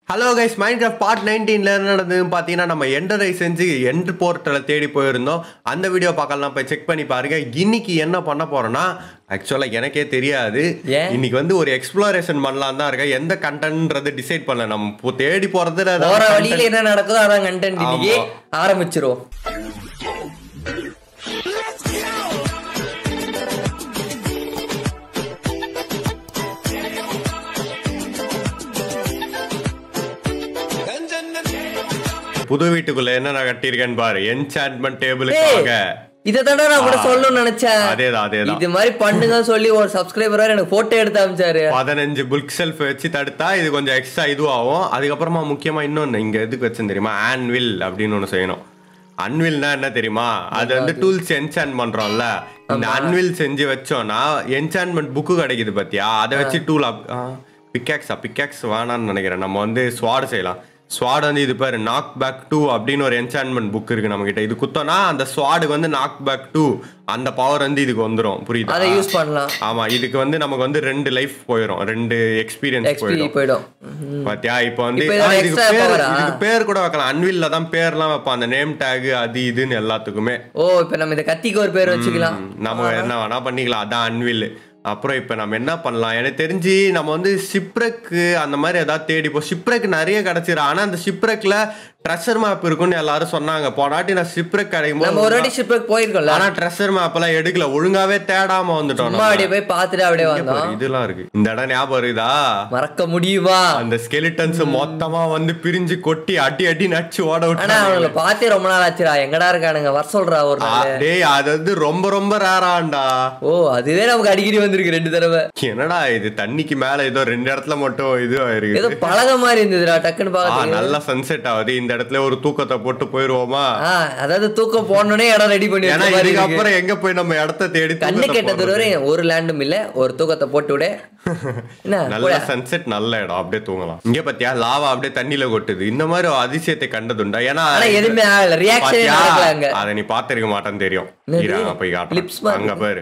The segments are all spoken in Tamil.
Hello guys Minecraft part நைன்டீன்ல என்ன நடந்ததுன்னு பார்த்தீங்கன்னா நம்ம எண்டரை செஞ்சு எண்ட் போர்ட்டலை தேடி போயிருந்தோம் அந்த வீடியோ பார்க்கலாம் போய் செக் பண்ணி பாருங்க இன்னைக்கு என்ன பண்ண போறோம்னா ஆக்சுவலாக எனக்கே தெரியாது ஏன்? இன்னைக்கு வந்து ஒரு எக்ஸ்ப்ளோரேஷன் பண்ணலாம் தான் இருக்கேன் எந்த கண்டென்ட்ன்றது டிசைட் பண்ணல நம்ம இப்போ தேடி போறதுல போற ஏதாவது வழியில என்ன நடக்குதோ அதான் கண்டென்ட் இன்னைக்கு ஆமா. ஆரம்பிச்சிரும் புது வீட்டுக்குள்ள என்ன கட்டியிருக்கேன்னு பாரு என்சான்மெண்ட் டேபிளுக்காக இதை தானே நான் கூட சொல்லணும்னு நினைச்சேன் அதேதான் அதேதான் இது மாதிரி பண்ணுங்க சொல்லி ஒரு சப்ஸ்கிரைபர் வேற எனக்கு போட்டோ எடுத்து அமிச்சாரு பதினஞ்சு புக் செல்ஃப் வச்சு தடுத்தா இது கொஞ்சம் எக்ஸ்ட்ரா இதுவாகும் அதுக்கப்புறமா முக்கியமா இன்னொன்னு இங்க எதுக்கு வச்சேன் தெரியுமா ஆன்வில் அப்படின்னு ஒண்ணு செய்யணும் அன்வில்னா என்ன தெரியுமா அது வந்து டூல்ஸ் என்சான் பண்றோம்ல இந்த அன்வில் செஞ்சு வச்சோம்னா என்சான்மெண்ட் புக்கு கிடைக்குது பாத்தியா அதை வச்சு டூல் பிக்காக்ஸா பிக்காக்ஸ் வேணாம்னு நினைக்கிறேன் நம்ம வந்து ஸ்வாட் செய்யலாம் ஸ்வாட் வந்து இது பேர் நாக் பேக் டூ அப்படின்னு ஒரு என்சான்மெண்ட் புக் இருக்கு நம்ம கிட்ட இது குத்தோம்னா அந்த ஸ்வாடுக்கு வந்து நாக் பேக் டூ அந்த பவர் வந்து இதுக்கு வந்துரும் புரியுதா அதை யூஸ் பண்ணலாம் ஆமா இதுக்கு வந்து நமக்கு வந்து ரெண்டு லைஃப் போயிடும் ரெண்டு எக்ஸ்பீரியன்ஸ் எக்ஸ்பி போயிடும் போயிடும் பாத்தியா இப்போ வந்து இப்ப இதோட ஆ, இதுக்கு extra பேர் power-ஆ? இதுக்கு பேர் கூட வைக்கலாம் அன்வில்ல தான் பேர்லாம் வைப்பான் அந்த நேம் டேக் அது இதுன்னு எல்லாத்துக்குமே ஓ இப்ப நம்ம இந்த கத்திக்கு ஒரு பேர் வச்சுக்கலாம் ம், நம்ம என்ன வேணா பண்ணிக்கலாம் அதான் அன்வில் அப்புறம் இப்போ நம்ம என்ன பண்ணலாம் எனக்கு தெரிஞ்சு நம்ம வந்து ஷிப்ரக்கு அந்த மாதிரி ஏதாவது தேடி இப்போ ஷிப்ரக் நிறைய கிடைச்சிடும் ஆனா அந்த ஷிப்ரக்ல ட்ரெஷர் மேப் இருக்குன்னு எல்லாரும் சொன்னாங்க போனாட்டி நான் ஷிப்ரக் கிடைக்கும் நம்ம ஒரு போது வாட்டி ஷிப்புக்கு போயிருக்கோம்ல ஆனா ட்ரெஷர் மேப் எல்லாம் எடுக்கல ஒழுங்காவே தேடாம வந்துட்டோம் சும்மா நம்ம. அப்படியே போய் பார்த்துட்டு அப்படியே இங்க வந்தோம் பாரு, இதெல்லாம் இருக்கு இந்த இடம் ஞாபகம் இருக்குதா மறக்க முடியுமா அந்த ஸ்கெலிட்டன்ஸ் மொத்தமா வந்து பிரிஞ்சு கொட்டி அடி அடி நச்சு ஓட ஆனா விட்டு அவங்கள பார்த்தே ரொம்ப நாள் ஆச்சுடா எங்கடா இருக்கானுங்க வர சொல்றா ஒரு நாள் டேய் அது வந்து ரொம்ப ரொம்ப ரேராண்டா ஓ அதுவே நமக்கு அடிக்கடி வந்திருக்கு ரெண்டு தடவை என்னடா இது தண்ணிக்கு மேல ஏதோ ரெண்டு இடத்துல மட்டும் இது ஏதோ ஆயிருக்கு பழக மாதிரி இருந்ததுடா டக்குன்னு ஆ பார்க்க நல்லா சன்செட் ஆகுது இந்த இடத்துல ஒரு தூக்கத்தை போட்டு போயிருவோமா ஆ அதாவது தூக்கம் போனோடனே இடம் ரெடி பண்ணி ஏன்னா வச்ச மாதிரி இதுக்கு இருக்கு. அப்புறம் எங்க போய் நம்ம இடத்த தேடி கண்ணு தூக்கத்தை கெட்ட போடுறது? தூரம் ஒரு லேண்டும் இல்ல ஒரு தூக்கத்தை போட்டு விடு என்ன நல்ல சன்செட் நல்ல இடம் அப்படியே தூங்கலாம் இங்க பாத்தியா லாவா அப்படியே தண்ணியில கொட்டுது இந்த மாதிரி ஒரு அதிசயத்தை கண்டதுண்டா ஏன்னா ஆனா எதுவுமே ஆகல ரியாக்ஷனே பாத்தியா? நடக்கல அங்க அத நீ பாத்திருக்க மாட்டேன்னு தெரியும் என்னது? இரு, அங்க போய் Lips காட்டுறேன் மாதிரி அங்க பாரு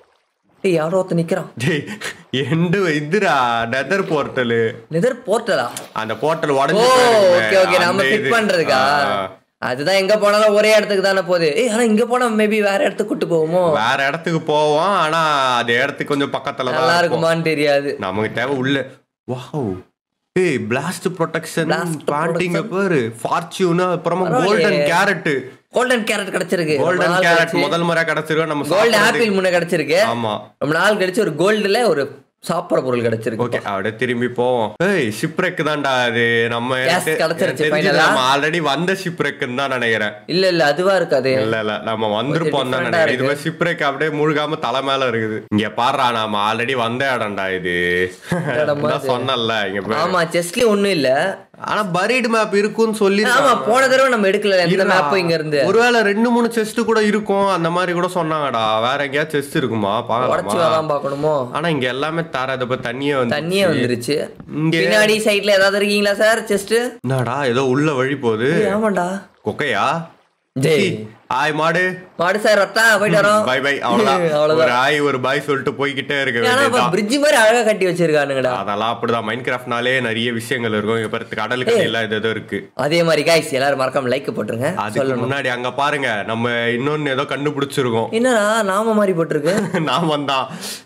டேய் யாரோ ஒருத்தன் நிக்கிறான் டேய் எண்டு இதுடா நெதர் போர்ட்டலு நெதர் போர்ட்டலா அந்த போர்ட்டல் ஓ உடஞ்சு ஓகே ஓகே நம்ம ஃபிட் பண்றதுக்கா அதுதான் எங்க போனாலும் ஒரே இடத்துக்கு தானே போகுது ஏய் ஆனா இங்க போனா மேபி வேற இடத்துக்கு கூட்டு போவோமோ வேற இடத்துக்கு போவோம் ஆனா அது இடத்துக்கு கொஞ்சம் பக்கத்துல நல்லா தான் இருக்கும் இருக்குமான்னு தெரியாது நமக்கு தேவை உள்ள வாவ் ஏய் பிளாஸ்ட் ப்ரொடெக்ஷன் Blast பாண்டிங்க பாரு ஃபார்ச்சூன் அப்புறமா கோல்டன் கேரட் கோல்டன் கேரட் கிடைச்சிருக்கு கோல்டன் கேரட் முதல் முறை கிடைச்சிருக்கோம் நம்ம கோல்டு சாப்பிடுறது. ஆப்பிள் முன்ன கிடைச்சிருக்கு ஆமா ரொம்ப நாள் கழிச்சு ஒரு கோல்டுல ஒரு சாப்பிடுற பொருள் கிடைச்சிருக்கு ஓகே அப்படியே திரும்பி போவோம் ஏய் ஷிப்ரெக் தான்டா அது நம்ம Yes, எனக்கு- கிடைச்சிருச்சு எனக்கு தெரிஞ்சு finally. நம்ம ஆல்ரெடி வந்த ஷிப்ரெக்னு தான் நினைக்கிறேன் இல்ல இல்ல அதுவா இருக்காது இல்ல இல்ல நம்ம வந்திருப்போம் தான் different-ஆ நினைக்கிறேன் இது மாதிரி ஷிப்ரெக் அப்படியே முழுகாம தலை மேல இருக்குது இங்க பாடுறா நாம ஆல்ரெடி வந்த இடம்டா இது இடமா நான் சொன்னேன்ல இங்க பாரு. ஆமா செஸ்லி ஒண்ணும் இல்ல ஆனா பரீடு மேப் இருக்கும்னு சொல்லி ஆமா போன தடவை நம்ம எடுக்கல எந்த மேப்பும் இங்க இருந்து ஒருவேளை ரெண்டு மூணு செஸ்ட் கூட இருக்கும் அந்த மாதிரி கூட சொன்னாங்கடா வேற எங்கேயாவது செஸ்ட் இருக்குமா உடச்சு பாக்கலாமா வரலாம் பாக்கணுமோ ஆனா இங்க எல்லாமே தர இதை போய் தண்ணியே வந்து தண்ணியே வந்துருச்சு இங்க பின்னாடி சைடுல ஏதாவது இருக்கீங்களா சார் செஸ்ட் என்னடா ஏதோ உள்ள வழி போகுது ஆமாண்டா கொக்கையா டேய் ஆய் மாடு மாடு சார் ரத்தா போயிட்டு வரோம் பை பை அவ்வளவுதான் அவ்வளவுதான் ஒரு ஆய் ஒரு பாய் சொல்லிட்டு போய்கிட்டே இருக்க ஆனா வேண்டியதுதான் பிரிட்ஜ் மாதிரி அழகா கட்டி வச்சிருக்கானுங்கடா அதெல்லாம் அப்படிதான் மைண்ட் கிராஃப்ட்னாலே நிறைய விஷயங்கள் இருக்கும் இங்க பாரு கடலுக்கு எல்லாம் இது ஏதோ இருக்கு அதே மாதிரி காய்ஸ் எல்லாரும் மறக்காம லைக் போட்டுருங்க அதுக்கு முன்னாடி அங்க பாருங்க நம்ம இன்னொன்னு ஏதோ கண்டுபிடிச்சிருக்கோம் என்னடா நாம மாதிரி போட்டிருக்கு நான் வந்தான்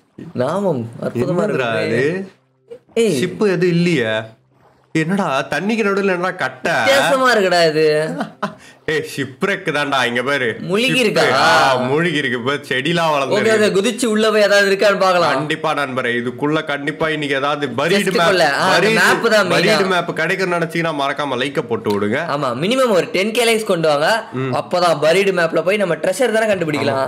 நாமம் அற்புதமா என்னடா இருக்கு அது ஏய் ஷிப்பு எதுவும் இல்லையே என்னடா தண்ணிக்கு நடுவுல என்னடா கட்ட வித்தியாசமா இருக்குடா இது ஏய் ஷிப்ரெக் தான்டா இங்க பாரு முழுகி Shipwreck. இருக்கா? ஆ, முழுகி இருக்கு இப்ப செடிலாம் ஓகே வளர்ந்து ஓகே குதிச்சு உள்ள போய் ஏதாவது இருக்கான்னு பார்க்கலாம் கண்டிப்பா நண்பரே இதுக்குள்ள கண்டிப்பா இன்னைக்கு ஏதாவது பரீடு Just மேப் குள்ள, ஆ, அந்த map தான் main-ஆ. பரீடு மேப் கிடைக்கும் நினைச்சீங்கன்னா மறக்காம லைக்க போட்டு விடுங்க ஆமா மினிமம் ஒரு டென் கே லைக்ஸ் கொண்டு வாங்க அப்பதான் பரீடு மேப்ல போய் நம்ம ட்ரெஷர் தானே கண்டுபிடிக்கலாம்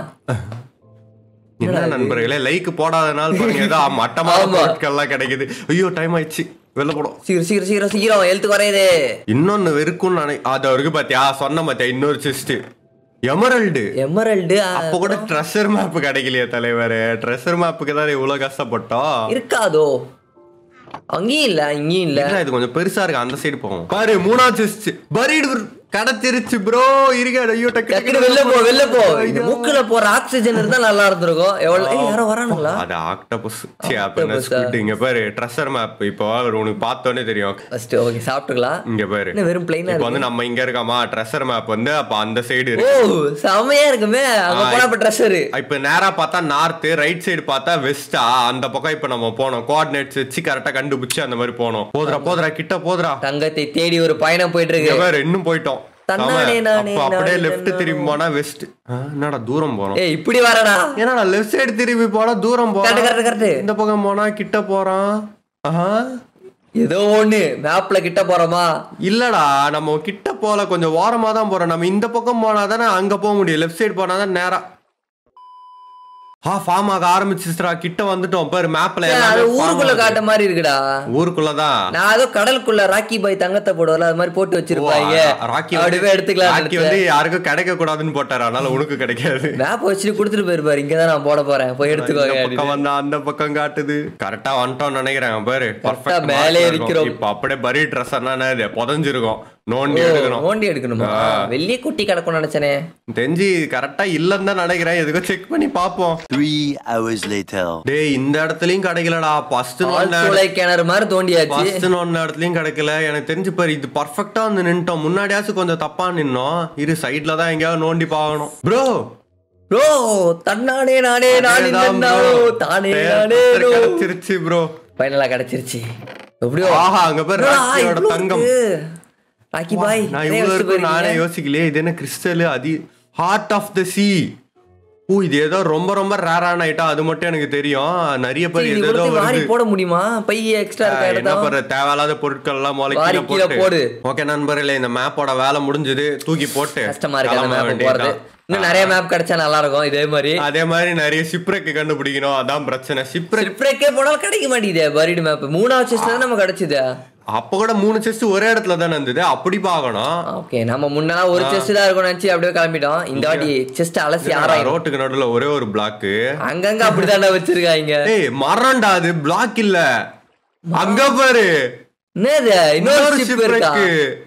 என்ன நண்பர்களே லைக் போடாதனால பாருங்க ஏதோ மட்டமான ஆமா. பொருட்கள்லாம் கிடைக்குது ஐயோ டைம் ஆயிடுச்சு வெளில போடும் சீக்கிரம் சீக்கிரம் சீக்கிரம் சீக்கிரம் எழுத்து குறையுது இன்னொன்னு இருக்கும்னு நினை அது இருக்கு பாத்தியா சொன்ன பாத்தியா இன்னொரு செஸ்ட் எமரல்டு எமரல்டு அப்ப கூட ட்ரெஷர் மேப் கிடைக்கலையே தலைவர் ட்ரெஷர் மேப்புக்கு தான் இவ்வளவு கஷ்டப்பட்டோம் இருக்காதோ அங்கேயும் இல்ல இங்கேயும் இல்ல இல்ல இது கொஞ்சம் பெருசா இருக்கு அந்த சைடு போவோம் பாரு மூணாவது செஸ்ட் பரீடு கிடைச்சிருச்சு ப்ரோ இருங்க ஐயோ டக்கு டக்குனு வெளில போ வெளில போ இந்த மூக்குல போற ஆக்சிஜன் இருந்தா நல்லா இருந்திருக்கும் எவ்வளவு ஏய், யாரோ வரானுங்களா அது ஆக்டோபஸ் சீ அப்ப என்ன ஸ்குட் இங்க பாரு ட்ரெஷர் மேப் இப்போ உனக்கு பார்த்தோன்னே தெரியும் ஃபர்ஸ்ட் ஓகே சாப்பிட்டுக்கலாம் இங்க பாரு என்ன வெறும் பிளைனா இப்போ வந்து நம்ம இங்க இருக்கோமா ட்ரெஷர் மேப் வந்து அப்ப அந்த சைடு ஓ இருக்கு செமையா இருக்குமே அங்க போனா இப்ப ட்ரெஸ்ஸரு இப்ப நேரா பார்த்தா நார்த் ரைட் சைடு பார்த்தா வெஸ்டா அந்த பக்கம் இப்ப நம்ம போனோம் கோஆர்டினேட்ஸ் வச்சு கரெக்டா கண்டுபிடிச்சு அந்த மாதிரி போனோம் போதுரா போதுரா கிட்ட போதுரா தங்கத்தை தேடி ஒரு பயணம் போயிட்டு இருக்கு இங்க பாரு இன்னும் போயிட்டோம் தன்னானே செம. நானே அப்ப அப்படியே நானே லெஃப்ட் நானே. திரும்பி போனா வெஸ்ட் என்னடா தூரம் போறோம் ஏய் இப்படி வரடா ஏன்னா லெஃப்ட் சைடு திரும்பி போனா தூரம் கரெக்ட் போறோம் கரெக்ட் கரெக்ட் இந்த பக்கம் போனா கிட்ட போறான் ஆஹா ஏதோ ஒண்ணு மேப்ல கிட்ட போறோமா இல்லடா நம்ம கிட்ட போல கொஞ்சம் ஓரமா தான் போறோம் நம்ம இந்த பக்கம் போனா தானே அங்க போக முடியும் லெஃப்ட் சைடு போனா தான் நேரா ஆ ஃபார்ம் ஆக ஆரம்பிச்சிச்சுடா கிட்ட வந்துட்டோம் பாரு மேப்ல ஏய், அது ஊருக்குள்ள காட்ட மாதிரி இருக்குடா ஊருக்குள்ளதான் நான் ஏதோ கடலுக்குள்ள ராக்கி பாய் தங்கத்தை போடுவல அது மாதிரி போட்டு வச்சிருப்பாங்க ராக்கி அப்படியே எடுத்துக்கலாம் ராக்கி வந்து யாருக்கும் கிடைக்க கூடாதுன்னு போட்டாரு அதனால உனக்கு கிடைக்காது மேப் வச்சுட்டு கொடுத்துட்டு போயிருப்பாரு இங்கதான் நான் போட போறேன் போய் இந்த எடுத்துக்கோங்க பக்கம் வந்தா அந்த பக்கம் காட்டுது கரெக்டா வந்துட்டோம் நினைக்கிறேன் பாரு Correct ஆ பர்ஃபெக்ட் மேலே இருக்கிறோம். இப்ப அப்படியே பரி ட்ரெஸ் என்ன புதஞ்சிருக்கும் நோண்டி எடுக்கணும் நோண்டி எடுக்கணுமா வெள்ளிய குட்டி கிடக்கும் நினைச்சனே தெரிஞ்சு கரெக்டா இல்லன்னு தான் நினைக்கிறேன் எதுக்கோ செக் பண்ணி பாப்போம் Three hours later. டேய் இந்த இடத்துலயும் கிடைக்கலடா ஃபர்ஸ்ட் ஆழ்துளை கிணறு மாதிரி தோண்டியாச்சு ஃபர்ஸ்ட் ஒன்ன இடத்துலயும் கிடைக்கல எனக்கு தெரிஞ்சு பாரு இது பர்ஃபெக்ட்டா வந்து நின்ட்டோம் முன்னாடியாச்சும் கொஞ்சம் தப்பா நின்னோம் இரு சைடுல தான் எங்கேயாவது நோண்டி பார்க்கணும் ப்ரோ ப்ரோ தன்னானே நானே நான் நானோ தானே நானே கிடைச்சிருச்சு ப்ரோ ஃபைனலா கிடைச்சிருச்சு எப்படியோ ஆஹா அங்க பேர் என்னடா, ராக்கியோட இவ்ளோ தங்கம் இருக்கு. ராக்கி பாய் நான் நிறைய இவ்வளவு வச்சுட்டு இருக்கும் நானே போயிருக்கீங்க. யோசிக்கலையே இது என்ன கிறிஸ்டல் அதி ஹார்ட் ஆஃப் த சி ஓ இது ஏதோ ரொம்ப ரொம்ப ரேரான ஐட்டம் அது மட்டும் எனக்கு தெரியும் நிறைய பேர் சரி, இது ஏதோ இவ்வளத்தையும் வாரி வருது போட முடியுமா பை எக்ஸ்ட்ரா இருக்க என்ன இடத்த பண்ற தேவையில்லாத பொருட்கள் எல்லாம் வாரி முளைக்கீழ கீழே போட்டு போடு. ஓகே நண்பர்களே இந்த மேப்போட வேலை முடிஞ்சது தூக்கி போட்டு கஷ்டமா இருக்கு அந்த கிளம்ப மேப் போறது வேண்டியதுதான். இன்னும் நிறைய மேப் கிடைச்சா நல்லா இருக்கும் இதே மாதிரி அதே மாதிரி நிறைய ஷிப்ரெக் கண்டுபிடிக்கணும் அதான் பிரச்சனை ஷிப்ரெக் ட்ரிப்ரேக்கே போனாலும் கிடைக்க மாட்டேங்குதே பரிடு மேப் மூணாவது செஸ்ட்ல தான் நம்ம கிடைச்சது அப்ப கூட மூணு செஸ்ட் ஒரே இடத்துல தானே இருந்தது அப்படி பார்க்கணும் ஓகே நம்ம முன்னெல்லாம் ஒரு செஸ்ட் தான் இருக்கும் நினைச்சு அப்படியே கிளம்பிட்டோம் இந்த வாட்டி செஸ்ட் அலசி ஆறாயிரம் ரோட்டுக்கு நடுவுல ஒரே ஒரு பிளாக்கு அங்கங்க அப்படிதான்டா வச்சிருக்காங்க ஏய் மரம்டா அது பிளாக் இல்ல அங்க பாரு என்னது இன்னொரு இன்னொரு ஷிப் shipwreck. இருக்கா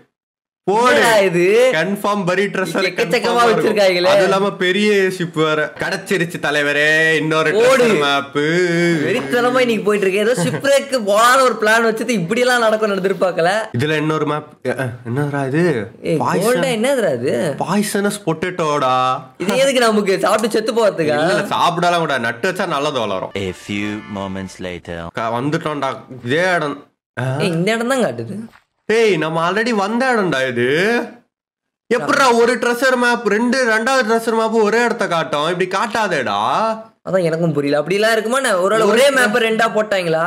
போடு என்னடா இது கன்ஃபார்ம் பரி ட்ரெஸ்ஸர் எக்கச்சக்கமா வச்சிருக்காங்களே. அது இல்லாம பெரிய ஷிப் வேற கிடைச்சிருச்சு தலைவரே இன்னொரு ஓடு. மேப் வெறித்தனமா இன்னைக்கு போயிட்டு இருக்கு ஏதோ ஷிப்ரேக்கு போலான்னு ஒரு பிளான் வச்சுட்டு இப்படி எல்லாம் நடக்கும் எதிர்பார்க்கல இதுல இன்னொரு மேப் என்னடா இது ஏய் கோல்டா என்னதுடா இது பாய்சனஸ் பொட்டேட்டோடா இது எதுக்கு நமக்கு சாப்பிட்டு செத்து போறதுக்கா இல்ல சாப்பிடலாம் கூட நட்டு வச்சா நல்லது வளரும் A few moments later. க- வந்துட்டோம்டா இதே இடம் ஆ, ஏய் இந்த இடம் தான் காட்டுது டேய் நம்ம ஆல்ரெடி வந்த இடம்டா இது எப்படிடா ஒரு ட்ரெஷர் மேப் ரெண்டு ரெண்டாவது ட்ரெஷர் மேப் ஒரே இடத்த காட்டும் இப்படி காட்டாதேடா அதான் எனக்கும் புரியல அப்படிலாம் இருக்குமா என்ன? ஒரு ஒரே மேப் ரெண்டா போட்டாங்களா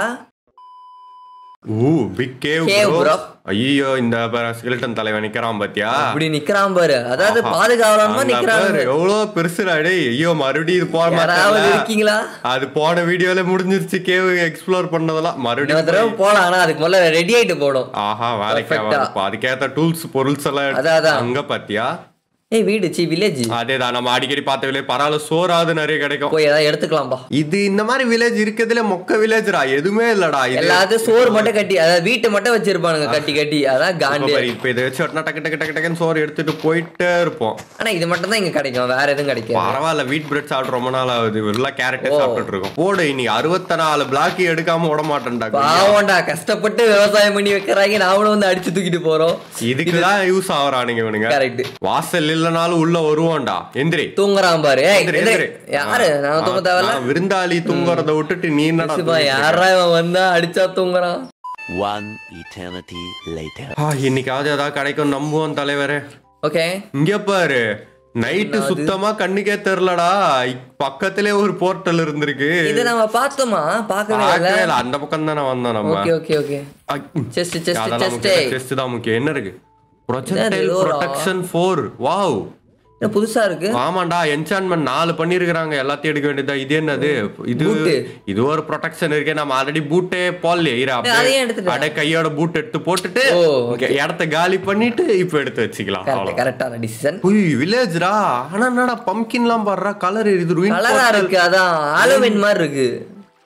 ஊ big cave Cave, bro bro. ஐயோ இந்த ஸ்கெலிட்டன் தலைவன் நிக்கிறான் பாத்தியா அப்படி நிக்கிறான் பாரு அதாவது பாதுகாவலாம அங்க நிக்கிறான் பாரு, எவ்வளவு பெருசுடா டேய் ஐயோ மறுபடியும் இது போற யாராவது மாதிரி இருக்கீங்களா அது போன வீடியோல முடிஞ்சிருச்சு கேவ் எக்ஸ்ப்ளோர் பண்ணதெல்லாம் இன்னொரு மறுபடியும் தடவை போலாம் ஆனா அதுக்கு முதல்ல ரெடி ஆயிட்டு போடும் ஆஹா வேலைக்கு Perfect-ஆ. ஆகாது. அதுக்கேத்த டூல்ஸ் பொருள்ஸ் எல்லாம் எடுத்து- அதான், அதான். அங்க பாத்தியா ஏய் வீடு சி வில்லேஜ் அதேதான் நம்ம அடிக்கடி பார்த்த வில்லேஜ் பரவாயில்ல சோறாவது நிறைய கிடைக்கும் போய் ஏதாவது எடுத்துக்கலாம்பா இது இந்த மாதிரி வில்லேஜ் இருக்கிறதுல மொக்க வில்லேஜ்ரா எதுவுமே இல்லடா இது எல்லாத்தையும் சோறு மட்டும் கட்டி அதாவது வீட்டை மட்டும் வச்சிருப்பானுங்க கட்டி கட்டி அதான் இப்ப காண்டு பாரு, இப்ப இதை வச்சு ஒட்டினா டக்கு டக்கு டக்கு டக்குன்னு சோறு எடுத்துட்டு போயிட்டே இருப்போம் ஆனா இது மட்டும் தான் இங்க கிடைக்கும் வேற எதுவும் கிடைக்காது பரவாயில்ல வீட் பிரெட் சாப்பிட்டு ரொம்ப நாள் ஆகுது எல்லாம் கேரட்டே சாப்பிட்டுட்டு இருக்கோம் போடு இனி அறுபத்தி நாலு பிளாக் எடுக்காம விட மாட்டேன்டா பாவம்டா கஷ்டப்பட்டு விவசாயம் பண்ணி வைக்கிறாங்க நாமளும் வந்து அடிச்சு தூக்கிட்டு போறோம் இதுக்குதான் யூஸ் ஆகுறானுங்க இவனுங்க கரெக்ட் வாசல் இல்லனாலும் உள்ள வருவான்டா எந்திரி தூங்குறான் பாரு ஏய், எந்திரி, எந்திரி. எந்திரி. யாரு நான் தூங்க தேவையில்ல நான் விருந்தாளி தூங்குறத விட்டுட்டு நீ என்னடா சும்மா தூங்கிட்டு இருக்க? யாரா இவன் வந்தா அடிச்சா தூங்குறான் One eternity later. ஆ, இன்னைக்காவது ஏதாவது கிடைக்கும் நம்புவோம் தலைவரே ஓகே இங்க பாரு நைட்டு சுத்தமா கண்ணுக்கே தெரியலடா பக்கத்திலே ஒரு போர்ட்டல் இருந்திருக்கு இது நம்ம பார்த்தோமா பார்க்கவே இல்ல பார்க்கவே இல்ல. அந்த பக்கம் தானே வந்தோம் நம்ம okay okay okay chest chest அதெல்லாம் செஸ்ட் முக்கியம் செஸ்ட் தான் முக்கியம் என்ன இருக்கு ப்ரொஜெக்டைல் இது ஒரு- ப்ரொடெக்ஷன் ஃபோர் வாவ் என்ன புதுசா இருக்கு ஆமாண்டா என்சான்மெண்ட் நாலு பண்ணிருக்காங்க எல்லாத்தையும் எடுக்க வேண்டியதா இது என்னது இது Boot. இது ஒரு ப்ரொடெக்ஷன் இருக்கு நம்ம ஆல்ரெடி பூட்டே போடலையே இரு அதையும் அப்படியே எடுத்துட்டேன். அட கையோட பூட் எடுத்து போட்டுட்டு ஓ, இங்க இடத்த காலி பண்ணிட்டு இப்ப எடுத்து வச்சுக்கலாம் கரெக்ட் அவ்வளவு கரெக்டான டிசிஷன் உய் வில்லேஜ்ரா ஆனா என்னடா பம்கின்லாம் பாடுறா கலர் இது ruin கலரா portal. இருக்கு அதான் ஹாலோவின் மாதிரி இருக்கு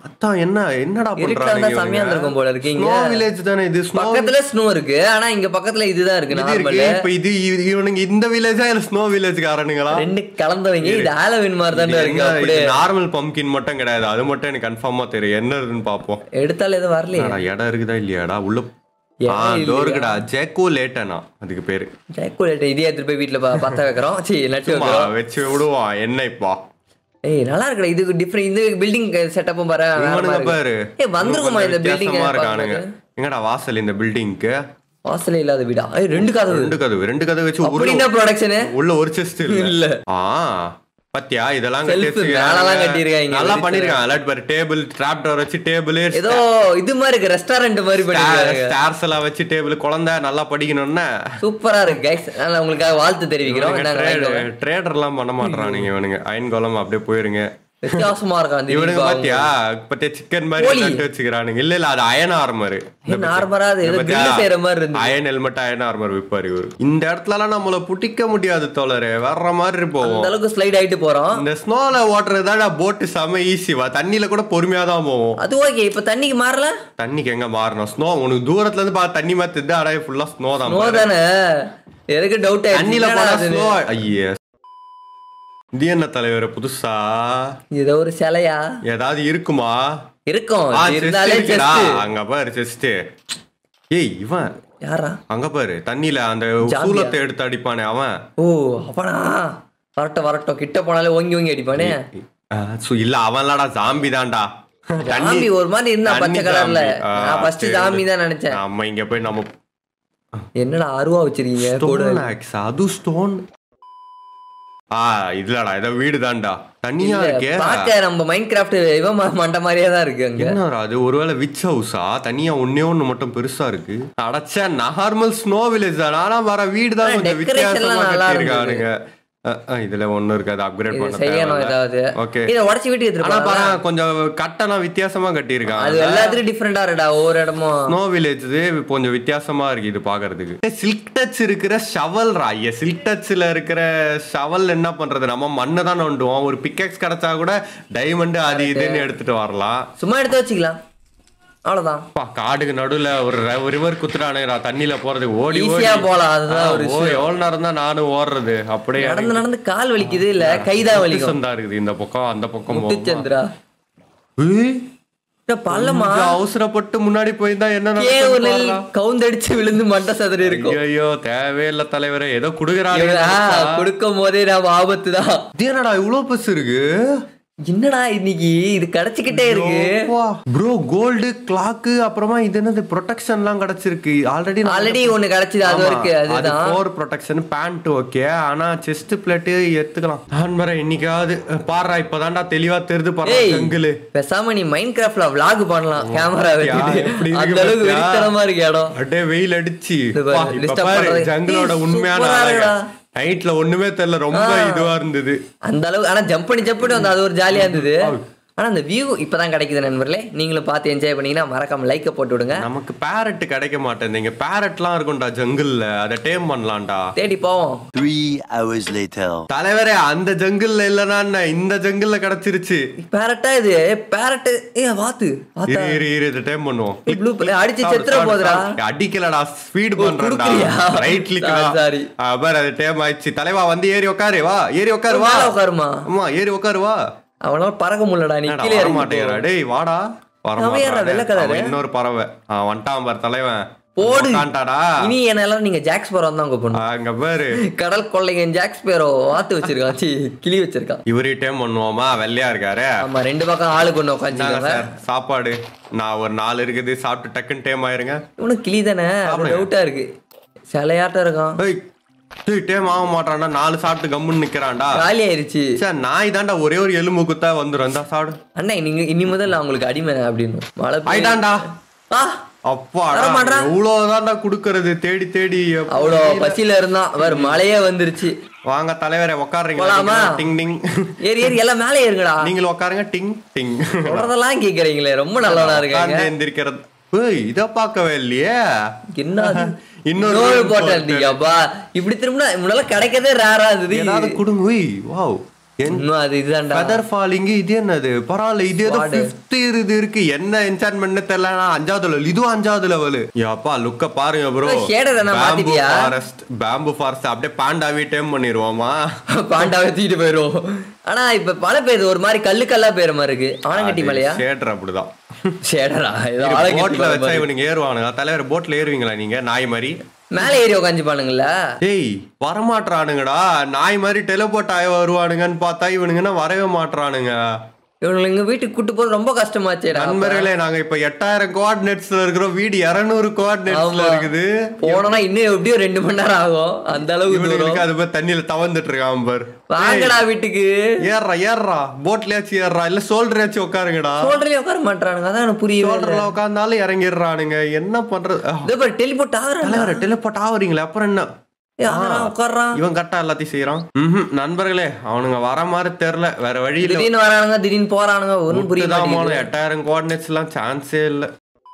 அதான் என்ன என்னடா இருட்டா இருந்தா செம்மையா இருந்திருக்கும் போல இருக்கு இங்க. ஸ்னோ வில்லேஜ் தானே இது ஸ்னோ பக்கத்துல ஸ்னோ இருக்கு ஆனா இங்க பக்கத்துல இதுதான் இருக்கு இது இருக்கு நார்மல் இப்ப இது இது- இவனுங்க இந்த வில்லேஜா இல்ல ஸ்னோ வில்லேஜ் காரனுங்களா ரெண்டு கலந்தவங்க இது ஹாலோவின் மாதிரி தானே இருக்கு அப்படியே நார்மல் பம்கின் மட்டும் கிடையாது அது மட்டும் எனக்கு கன்ஃபார்மா தெரியும் என்ன இருக்குன்னு பாப்போம் எடுத்தாலும் எதுவும் வரலையே என்னடா, இடம் இருக்குதா இல்லையாடா உள்ள இடம் ஆ இதோ இல்லையா? இருக்குடா ஜேக்கோ லேட்டனா அதுக்கு பேரு ஜாக்குலேட் இதே எடுத்துட்டு போய் வீட்டுல ப- பத்த வைக்கிறோம் சரி நட்டு சும்மா வைக்கிறோம் வச்சு விடுவான் என்ன இப்பா ஏய் நல்லா இருக்குடா இது டிஃபரெண்ட் இந்த பில்டிங் செட்டப்பும் பாரு வேற இவனுங்க மாதிரி பாரு இருக்கு. ஏய் வந்திருக்குமா இந்த பில்டிங் வித்தியாசமா இருக்கானுங்க எங்கடா வாசல் இந்த பில்டிங்க்கு வாசலே இல்லாத வீடா ஏய் ரெண்டு கதவு ரெண்டு கதவு ரெண்டு கதவு வச்சு அப்படி உள்ள என்ன ப்ரொடக்ஷனு உள்ள ஒரு செஸ்ட் இல்ல இல்ல. ஆ பத்தியா இதெல்லாம் Shelf கட்டி மேலலாம் வச்சிருக்காங்க. கட்டியிருக்காங்க. நல்லா விரிச்சு. பண்ணிருக்காங்க அலர்ட் பாரு டேபிள் டிராப் டோர் வச்சு டேபிள் ஏதோ இது மாதிரி இருக்கு ரெஸ்டாரண்ட் மாதிரி பண்ணிருக்காங்க ஸ்டார்ஸ் எல்லாம் வச்சு டேபிள் குழந்தை நல்லா படிக்கணும்னா சூப்பரா இருக்கு கைஸ் நான் உங்களுக்காக வாழ்த்து தெரிவிக்கிறோம் நாங்க வாங்கிக்கோங்க. ட்ரேடர் எல்லாம் பண்ண மாட்டானுங்க இவனுங்க அயன் கோலம் அப்படியே போயிருங்க வித்தியாசமா இருக்கும் அந்த இவனுங்க தீபாவளி. பாத்தியா பத்தியா சிக்கன் மாதிரி கோழி. நட்டு வச்சுக்கிறானுங்க இல்ல இல்ல அது அயன் ஆர்மர் ஏன் நார்மலா அது ஏதோ grill செய்யற மாதிரி இருந்துச்சு. அயன் ஹெல்மெட் அயன் ஆர்மர் விப்பாரு இவரு இந்த இடத்துல எல்லாம் நம்மள புட்டிக்க முடியாது தோழரே வர்ற மாதிரி போவோம் அந்த அளவுக்கு ஸ்லைட் ஆயிட்டு போறோம் இந்த ஸ்னோல ஓட்டுறது தான் போட்டு செம ஈஸி வா தண்ணியில கூட பொறுமையா தான் போவோம் அது ஓகே இப்ப தண்ணிக்கு மாறல தண்ணிக்கு எங்க மாறணும் ஸ்னோ உனக்கு தூரத்துல இருந்து பா தண்ணி மாத்துது அடைய ஃபுல்லா ஸ்னோ தான் நோ பாரு. தானே எனக்கு டவுட் தண்ணியில போனா ஸ்னோ ஐயே இது என்ன தலைவர் புதுசா ஏதோ ஒரு சிலையா ஏதாவது இருக்குமா இருக்கும் ஆ, இது chest இருந்தாலே இருக்குடா. செஸ்ட் அங்க பாரு செஸ்ட் ஏய் இவன் யாரா அங்க பாரு தண்ணியில அந்த ஜாம்பியா? சூலத்தை எடுத்து அடிப்பானே அவன் ஓ அப்பனா வரட்டும் வரட்டும் கிட்ட போனாலே ஓங்கி ஓங்கி அடிப்பானே ஆ, சு- இல்ல அவன்லடா ஜாம்பி தான்டா ஜாம்பி ஒரு மாதிரி இருந்தா தண்ணி பச்சை கலர்ல ஜாம்பி. ஆ, நான் ஃபர்ஸ்ட் சரி. ஜாம்பி தான் நினைச்சேன் நம்ம இங்க போய் நம்ம என்னடா அருவா வச்சிருக்கீங்க கூட ஸ்டோன் ஆக்ஸ் அது ஸ்டோன் ஆ இதுலடா இத வீடு தான்டா தனியா இருக்கே பாக்க நம்ம மைண்ட் கிராஃப்ட் இவன் ம- மண்ட மாதிரியே தான் இருக்கு அங்க என்னடா அது ஒருவேளை விச் ஹவுஸா தனியா ஒன்னே ஒண்ணு மட்டும் பெருசா இருக்கு அடைச்ச நார்மல் ஸ்னோ வில்லேஜ் தான் ஆனா வர வீடு தான் ஆனா கொஞ்சம் decoration வித்தியாசமா எல்லாம் நல்லா கட்டியிருக்கானுங்க அஹ், அஹ், இதுல ஒண்ணு இருக்கு அது அப்கிரேட் இது பண்ண செய்யணும் ஏதாவது ஓகே இத உடச்சி வீட்டுக்கு ஆனா எடுத்துட்டு பாரு போறாங்க கொஞ்சம் கட்டெல்லாம் வித்தியாசமா அது கட்டியிருக்காங்க எல்லாத்துலயும் டிஃப்ரெண்டா இருக்குடா ஒவ்வொரு இடமும் ஸ்னோ வில்லேஜ் கொஞ்சம் வித்தியாசமா இருக்கு இது பாக்குறதுக்கு சில்க் டச் இருக்கிற ஷவல் ராய சில்க் டச்ல இருக்கிற ஷவல் என்ன பண்றது நம்ம மண்ணை தான் நோண்டுவோம் ஒரு பிக்கெக்ஸ் கிடைச்சா கூட டைமண்ட் அது இதுன்னு எடுத்துட்டு வரலாம் சும்மா எடுத்து வச்சுக்கலாம் அவ்வளவுதான் அப்பா, காடுக்கு நடுவுல ஒரு ரிவர் குத்துறானுங்கடா தண்ணியில போறதுக்கு ஓடி ஓடி ஈஸியா போலாம் அதுதான் ஆ, ஒரு ஓ எவ்வளவு நேரம் தான் நானும் ஓடுறது அப்படியே நடந்து நடந்து கால் வலிக்குது இல்ல கைதான் வலிக்கும் சந்தா இருக்குது இந்த பக்கம் அந்த பக்கம் போகுமா? முத்துச்சந்திரா ஏய், இந்த பள்ளமா கொஞ்சம் அவசரப்பட்டு முன்னாடி போயிருந்தா என்ன கேவுலில் நடக்கும் கவுந்தடிச்சு விழுந்து மண்டை சதுரி இருக்கும் ஐயோ தேவையில்ல தலைவரே ஏதோ குடுக்குறாங்க கொடுக்கும் போதே நம்ம ஆபத்து தான் இது என்னடா இவ்வளவு பஸ் இருக்கு என்னடா இன்னைக்கு இது கிடைச்சிக்கிட்டே இருக்கு ப்ரோ கோல்டு கிளாக்கு அப்புறமா இது என்னது ப்ரொடெக்ஷன்லாம் கிடைச்சிருக்கு ஆல்ரெடி ஆல்ரெடி ஒண்ணு கிடைச்சது அது இருக்கு அதுதான் ஃபோர் ப்ரொடெக்ஷன் பேண்ட் ஓகே ஆனா செஸ்ட் பிளேட் எடுத்துக்கலாம் நான் வர இன்னைக்காவது பாடுறா இப்பதான்டா தெளிவா தெரிது பாரு ஏய் செங்கலு பேசாம நீ மைண்ட் கிராஃப்ட்ல vlog பண்ணலாம் கேமரா வச்சுட்டு எப்படி இருக்கு அந்த அளவுக்கு பாத்தியா? வெறித்தனமா இருக்கு இடம் அப்படியே வெயில் அடிச்சு இது பாரு, பா, இப்ப disturb பாரு பண்றது. ஜங்களோட ஏய், உண்மையான சூப்பரா அழகு இருக்குடா. நைட்ல ஒண்ணுமே தெரியல ரொம்ப இதுவா இருந்தது அந்த அளவுக்கு ஆனா ஜம்ப் பண்ணி ஜம்ப் பண்ணி வந்து அது ஒரு ஜாலியா இருந்தது ஆனா அந்த வியூ இப்பதான் கிடைக்குது நண்பர்களே நீங்களும் பார்த்து என்ஜாய் பண்ணீங்கன்னா மறக்காம லைக்க போட்டு விடுங்க நமக்கு பேரட் கிடைக்க மாட்டேங்குது பேரட்லாம் இருக்கும்டா ஜங்கிள்ல அதை டேம் பண்ணலாம்டா தேடி போவோம் Three hours later. தலைவரே அந்த ஜங்கிள்ல இல்லனா என்ன இந்த ஜங்கிள்ல கிடைச்சிருச்சு பேரட்டா இது பேரட் ஏ வாத்து வாத்தா இரு இரு இரு இதை டைம் பண்ணுவோம் ப்ளூ அடிச்சு சாப்பிடு, செத்துற சாப்பிடு, போதுடா சாப்பிடு. அடிக்கலடா ஸ்பீட் ஓ, பண்றேன்டா குடுக்குறியா? Right click Sorry, sorry. பாரு அது டைம் ஆயிடுச்சு தலைவா வந்து ஏறி உட்காரு வா ஏறி உட்காரு வா மேல உட்காருமா ஆமா ஏறி உட்காரு வா அவனால பறக்க முடியலடா நீ என்னடா, கீழே வர இறங்கி மாட்டேங்கிறா டேய் வாடா வர அவன் யார்றா, மாட்டானே. வெள்ளை கலரு? அவன் இன்னொரு பறவை ஆ, வந்துட்டான் பாரு தலைவன் போடு. உட்காந்துட்டாடா. இனி என்ன எல்லாரும் நீங்க ஜாக்ஸ் பேரோ தான் கூப்பிடணும் அங்க பாரு கடல் கொள்ளைங்க ஜாக்ஸ் பேரோ வாத்து வச்சிருக்கான் சி கிளி வச்சிருக்கான் இவரு டைம் பண்ணுவோமா வெள்ளையா இருக்காரு ஆமா ரெண்டு பக்கம் ஆளுக்கு ஒண்ணு இந்தாங்க உட்காந்துருக்காங்க சார் சாப்பாடு நான் ஒரு நாலு இருக்குது சாப்பிட்டு டக்குன்னு டைம் ஆயிருங்க இவனும் கிளி தானே டவுட்டா இருக்கு சிலையாட்டம் இருக்கான் ஏய் டேய் டைம் ஆக மாட்டான்டா நாலு சாப்பிட்டு கம்முன்னு நிக்கிறான்டா காலி ஆயிருச்சு சார் நாய் தான்டா ஒரே ஒரு எலும்பு குத்தா வந்துரும் இந்தா சாப்பிடு அண்ணா நீங்க இனி முதல்ல நான் உங்களுக்கு அடிமை அப்படின்னு மழை பெய்யுது. ஆயிட்டான்டா ஆ அப்பா வர மாட்றான். இவ்வளவுதான்டா குடுக்கறது தேடி தேடி எப்பா. அவ்வளோ பசியில இருந்தான் அவர் மழையே வந்துருச்சு வாங்க தலைவரே உட்காருறீங்களா போலாமா? நீங்களும்? டிங் டிங் ஏறி ஏறி எல்லாம் மேலே ஏறுங்கடா நீங்களும் உட்காருங்க டிங் டிங் சொல்றதெல்லாம் கேக்குறீங்களே ரொம்ப நல்லவனா இருக்காங்க உட்கார்ந்து எந்திரிக்கிறது ஏய் இத பார்க்கவே இல்லையே என்ன அது? இன்னொரு இன்னொரு room போட்டல் போட்டு. இருந்தீங்கப்பா இப்படி திரும்பினா முன்னால கிடைக்கிறதே ரேரா இருந்தது ஏதாவது கொடுங்க உய் வாவ் இன்னும் அது இதுதான்டா ஃபெதர் ஃபாலிங் இது என்னது பரவாயில்ல இது ஏதோ Sword. ஃபிஃப்த் இது இருக்கு என்ன என்சான்மெண்ட் தெரியல நான் அஞ்சாவது லெவல் இதுவும் அஞ்சாவது லெவல் யப்பா லுக்க பாருங்க ப்ரோ bro, shader என்ன மாத்திட்டியா? ஃபாரஸ்ட் பேம்பு ஃபாரஸ்ட் அப்படியே பாண்டாவே டேம் பண்ணிடுவோமா பாண்டாவை தூக்கிட்டு போயிரும் ஆனா இப்ப மழை பெய்யுது ஒரு மாதிரி கல்லு கல்லா பெய்யுற மாதிரி இருக்கு ஆனங்கட்டி மலையா ஷேடர் அப்படிதான் சேடரா ஏதோ ஆலங்கட்டி போட்ல மலை வச்சா மாதிரி. இவனுங்க ஏறுவானுங்க தலைவர் போட்ல ஏறுவீங்களா நீங்க நாய் மாதிரி மேல ஏறி உக்காந்து பானுங்களா டேய் வரமாட்றானுங்கடா நாய் மாதிரி டெலிபோர்ட் ஆகி வருவானுங்கன்னு பார்த்தா இவனுங்கன்னா வரவே மாட்றானுங்க இவனுங்க எங்க வீட்டுக்கு கூட்டு போறது ரொம்ப கஷ்டமாச்சேடா நண்பர்களே நாங்க இப்ப எட்டாயிரம் கோஆர்டினேட்ஸ்ல இருக்கிறோம் வீடு இருநூறு கோஆர்டினேட்ஸ்ல ஆமா. இருக்குது போனோம்னா இன்னும் எப்படியும் ரெண்டு மணி நேரம் ஆகும் அந்த அளவுக்கு தூரம் இவனுக்கு அது போய் தண்ணியில தவந்துட்டு இருக்கான் பார் வாங்கடா வீட்டுக்கு ஏறுறா ஏறுறா போட்லயாச்சும் ஏறுறா இல்ல சோல்டராச்சும் உட்காருங்கடா சோல்டர்லயே உட்கார மாட்டானுங்க அதான் எனக்கு புரியவே இல்லை. சோல்டர்ல உட்கார்ந்தாலும் இறங்கிடுறானுங்க என்ன பண்றது அஹ், இதோ பாரு டெலிபோர்ட் ஆகுறான் தலைவர டெலிபோர்ட் ஆகுறீங்களே அப்புறம் என்ன உட்கார்றான் இவன் கரெக்டா எல்லாத்தையும் செய்யறான் ம்ஹும். நண்பர்களே அவனுங்க வர மாதிரி தெரியல வேற வழி இல்ல திடீர்னு வரானுங்க திடீர்னு போறானுங்க ஒன்றும் புரிய தான் மாட்டேங்குது போனோம் எட்டாயிரம் கோஆர்டினேட்ஸ் எல்லாம் சான்ஸே இல்ல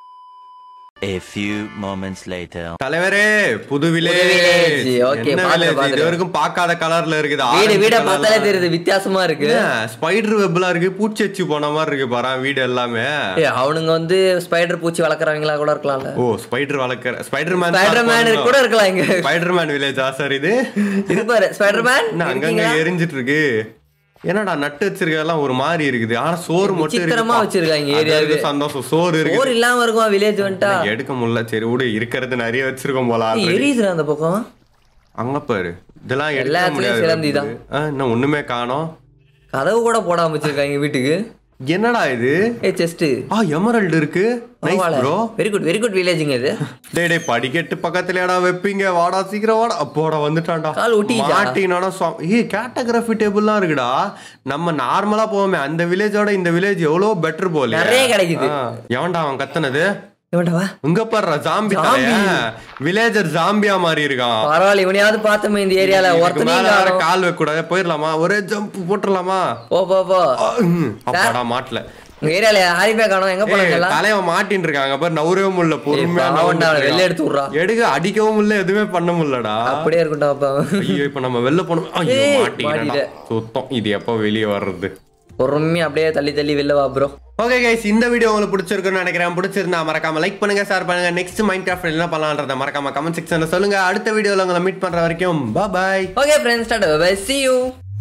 A few moments later. தலைவரே புது வில்லேஜ் village. Okay, என்ன பாத்துட்டேன், village? இது பாத்துட்டேன். வரைக்கும் பார்க்காத கலர்ல இருக்குது வீடு orange வீட colourல. பார்த்தாலே தெரியுது வித்தியாசமா இருக்கு ஸ்பைடர் வெப்லாம் இருக்கு பூச்சி வச்சு போன மாதிரி இருக்கு பாரு வீடு எல்லாமே ஏய், அவனுங்க வந்து ஸ்பைடர் பூச்சி வளர்க்குறவங்களா கூட இருக்கலாம்ல ஓ ஸ்பைடர் வளர்க்குற ஸ்பைடர் மேன் ஸ்பைடர் மேன் கூட இருக்கலாம் இங்க ஸ்பைடர் மேன் வில்லேஜா சார் இது இது பாரு ஸ்பைடர் மேன் என்ன அங்கங்க எரிஞ்சிட்டு இருக்கு என்னடா நட்டு வச்சிருக்கெல்லாம் ஒரு மாதிரி இருக்குது ஆனா சோறு மட்டும் விசித்திரமா இருக்குப்பா. வச்சிருக்காங்க அது ஏரியாவே. வரைக்கும் சந்தோஷம் சோறு இருக்கு போர் இல்லாம இருக்கும் வில்லேஜ் வந்துட்டா எடுக்க முடியல சரி விடு இருக்கிறது நிறைய வச்சிருக்கோம் போல ஏய், already. எரியுதுடா அந்த பக்கம் அங்க பாரு இதெல்லாம் எடுக்க எல்லாத்துலயும் முடியாது சிறந்திதான். ஆ, இன்னும் ஒண்ணுமே காணோம் கதவு கூட போடாம வச்சிருக்காங்க வீட்டுக்கு என்னடா இது ஏ செஸ்ட் ஆ எமரல்டு இருக்கு nice bro very good very good வில்லேஜுங்க இது டேய் டேய் படிக்கட்டு பக்கத்துலடா வைப்பீங்க வாடா சீக்கிரம் வாடா அப்போடா வந்துட்டான்டா கால் ஒட்டிக்கிச்சா? மாட்டினாடா ஏய் கேட்டகிராஃபி டேபிள்லாம் இருக்குடா நம்ம நார்மலா போவோமே அந்த வில்லேஜோட இந்த வில்லேஜ் எவ்வளோ பெட்டர் போல நிறைய கிடைக்குது. எவன்டா அவன் கத்துனது இவன்டா இங்க பாரு ஜாம்பி வில்லேஜர் ஜாம்பியா மாதிரி இருக்கான் பரவாயில்ல இவனையாவது பார்த்தோமே இந்த ஏரியால இதுக்கு மேல ஒருத்தனையும் வேற காணோம். கால் வைக்க கூடாது போயிடலாமா ஒரே ஜம்ப் போட்டுடலாமா போ போ போ ஆ, ம், அப்பாடா மாட்டல உங்க ஏரியால யாரையுமே காணோம் எங்க போனாங்க எல்லாம் தலைவன் மாட்டின்னு இருக்காங்க பாரு நவுரவே முடியல பொறுமையா பாவம்டா, நவுந்துட்டு அவனை வெளில இருக்கான். எடுத்து விட்றா. எடுக்க அடிக்கவும் முடியல எதுவுமே பண்ண முடியலடா அப்படியே இருக்கட்டும் அப்ப ஐயோ இப்ப நம்ம வெளில போனோம் ஐயோ ஏய், மாட்டிக்கிறேன்டா மாட்டிட்டேன். சுத்தம் இது எப்போ வெளியே வர்றது பொறுமையா அப்படியே தள்ளி தள்ளி வெளில வா ப்ரோ ஓகே கைஸ் இந்த வீடியோ உங்களுக்கு பிடிச்சிருக்குன்னு நினைக்கிறேன் பிடிச்சிருந்தா மறக்காம லைக் பண்ணுங்க ஷேர் பண்ணுங்க நெக்ஸ்ட் மைண்ட் கிராஃப்ட் என்ன பண்ணலான்றத மறக்காம கமெண்ட் செக்ஷன்ல சொல்லுங்க அடுத்த வீடியோல உங்களை மீட் பண்ற வரைக்கும் bye okay friends start bye see you